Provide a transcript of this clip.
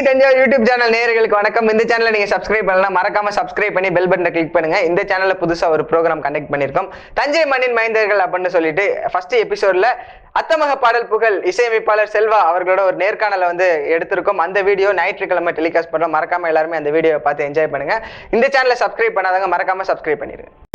Thanjavur YouTube channel நேயர்களுக்கு வணக்கம் இந்த சேனலை நீங்க சப்ஸ்கிரைப் பண்ணலாம் மறக்காம சப்ஸ்கிரைப் பண்ணி பெல் பட்டனை கிளிக் பண்ணுங்க இந்த சேனல்ல புதுசா ஒரு ப்ரோக்ராம் கண்டக்ட் பண்ணிருக்கோம் தஞ்சை மண்ணின் மைந்தர்கள் அப்படின்னு சொல்லிட்டு ஃபர்ஸ்ட் எபிசோட்ல அத்தமக பாடல் புகழ் இசையமைப்பாளர் செல்வா அவர்களோட ஒரு நேர்காணலை வந்து எடுத்திருக்கோம் அந்த வீடியோ ஞாயிற்றுக்கிழமை டெலிகாஸ்ட் பண்றோம் மறக்காம எல்லாருமே அந்த வீடியோவை பார்த்து என்ஜாய் பண்ணுங்க இந்த சேனலை சப்ஸ்கிரைப் பண்ணாதவங்க மறக்காம சப்ஸ்கிரைப் பண்ணிருங்க